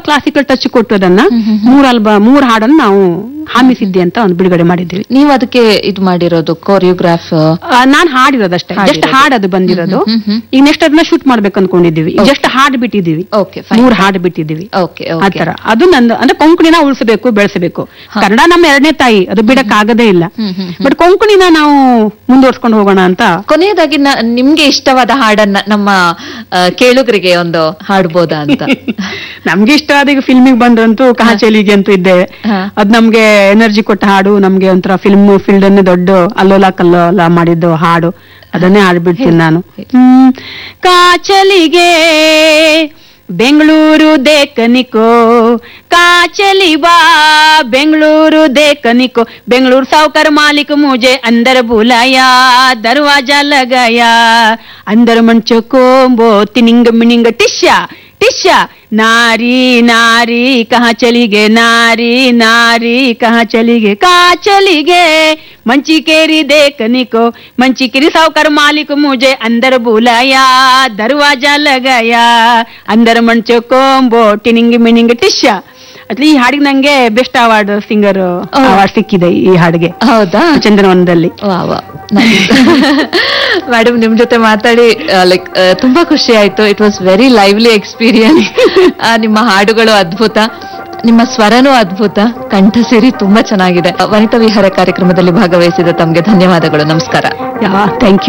Classical touch ಕೊಟ್ಟು ಅದನ್ನ ಮೂರ್ ಆಲ್ಬ ಮೂರ್ ಹಾಡನ್ನ ನಾವು ಹಾಮಿಸಿದ್ದೆ ಅಂತ ಒಂದು ಬಿಡುಗಡೆ ಮಾಡಿದ್ದೀವಿ ನೀವು ಅದಕ್ಕೆ ಇದು ಮಾಡಿರೋದು ಕೋರಿಯೋಗ್ರಾಫ್ ಆ, ನಾನ್ ಹಾಡಿರೋದಷ್ಟೇ ಜಸ್ಟ್ ಹಾಡಿರೋದು. ಹಾಡ್ ಅದು ಬಂದಿರೋದು ಹ್ಮ್, ಹ್ಮ್, ಹ್ಮ್. ಈಗ ನೆಕ್ಸ್ಟ್ ಅದನ್ನ ಶೂಟ್ ಮಾಡ್ಬೇಕು ಅನ್ಕೊಂಡಿದೀವಿ ಜಸ್ಟ್ ಹಾಡ್ ಬಿಟ್ಟಿದೀವಿ ಓಕೆ ಫೈನ್ ಮೂರ್ ಹಾಡ್ ಬಿಟ್ಟಿದೀವಿ ಓಕೆ ಆತರ ಅದು ನಂದು ಅಂದ್ರೆ ಕೊಂಕಣಿನ ಉಳಿಸಬೇಕು ಬೆಳೆಸಬೇಕು ಕನ್ನಡ ನಮ್ಮ ಎರಡನೇ ತಾಯಿ ಅದು ಬಿಡಕ್ ಆಗದೇ ಇಲ್ಲ ಹ್ಮ್, ಹ್ಮ್, ಬಟ್ ಕೊಂಕಣಿನ ನಾವು ಮುಂದುವರ್ಸ್ಕೊಂಡು ಹೋಗೋಣ ಅಂತ ಕೊನೆಯದಾಗಿ ನ- ನಿಮ್ಗೆ ಇಷ್ಟವಾದ ಹಾಡನ್ನ ನಮ್ಮ ಆ, ಕೇಳುಗರಿಗೆ ಒಂದು ಹಾಡ್ಬೋದಾ ಅಂತ ನಮ್ಗೆ ಇಷ್ಟ ಆದ ಈಗ ಫಿಲ್ಮಿಗೆ ಬಂದ್ರಂತೂ ಕಹಾಚಲಿಗೆ ಅಂತೂ ಇದ್ದೇವೆ ಹಾ. ಅದ್ ನಮ್ಗೆ ಎನರ್ಜಿ ಕೊಟ್ಟ ಹಾಡು ನಮ್ಗೆ ಒಂಥರ ಫಿಲ್ಮ್ ಫೀಲ್ಡ್ ಅನ್ನೇ ದೊಡ್ಡ ಅಲ್ಲೋಲ ಕಲ್ಲೋಲ ಮಾಡಿದ್ದು ಹಾಡು ಅದನ್ನೇ ಹಾಡ್ಬಿಡ್ತೀನಿ ನಾನು ಹ್ಮ್. ಕಾಚಲಿಗೆ ಬೆಂಗಳೂರು ದೇಕನಿಕೋ ಕಾಚಲಿ ಬಾ ಬೆಂಗಳೂರು ದೇಕನಿಕೋ ಬೆಂಗಳೂರು ಸಾವುಕಾರ ಮಾಲಿक मुझे अंदर बुलाया दरवाजा लगाया अंदर मंचो कोंबो तिनिंग मिनिंग टिश्या टिश्या नारी नारी कहाँ चली गे नारी नारी कहाँ चली गे कहाँ चली गे मंची केरी देखने को मंची केरी सावकार मालिक मुझे अंदर बुलाया दरवाजा लगाया अंदर मंचो कोंबो ಟಿನಿಂಗ್ ಮಿನಿಂಗ್ ಟಿಶ್ಯ ಅಟ್ಲಿ ಈ ಹಾಡಿಗೆ ನಂಗೆ ಬೆಸ್ಟ್ ಅವಾರ್ಡ್ ಸಿಂಗರ್ ಅವಾರ್ಡ್ ಸಿಕ್ಕಿದೆ ಈ ಹಾಡಿಗೆ ಹೌದಾ ಚಂದನವನದಲ್ಲಿ ಮೇಡಮ್ ನಿಮ್ ಜೊತೆ ಮಾತಾಡಿ ಲೈಕ್ ತುಂಬಾ ಖುಷಿ ಆಯ್ತು it was very lively experience ನಿಮ್ಮ ಹಾಡುಗಳು ಅದ್ಭುತ ನಿಮ್ಮ ಸ್ವರನೂ ಅದ್ಭುತ ಕಂಠ ಸೇರಿ ತುಂಬಾ ಚೆನ್ನಾಗಿದೆ ವನಿತಾ ವಿಹಾರ ಕಾರ್ಯಕ್ರಮದಲ್ಲಿ ಭಾಗವಹಿಸಿದ ತಮ್ಗೆ ಧನ್ಯವಾದಗಳು ನಮಸ್ಕಾರ ಥ್ಯಾಂಕ್ ಯು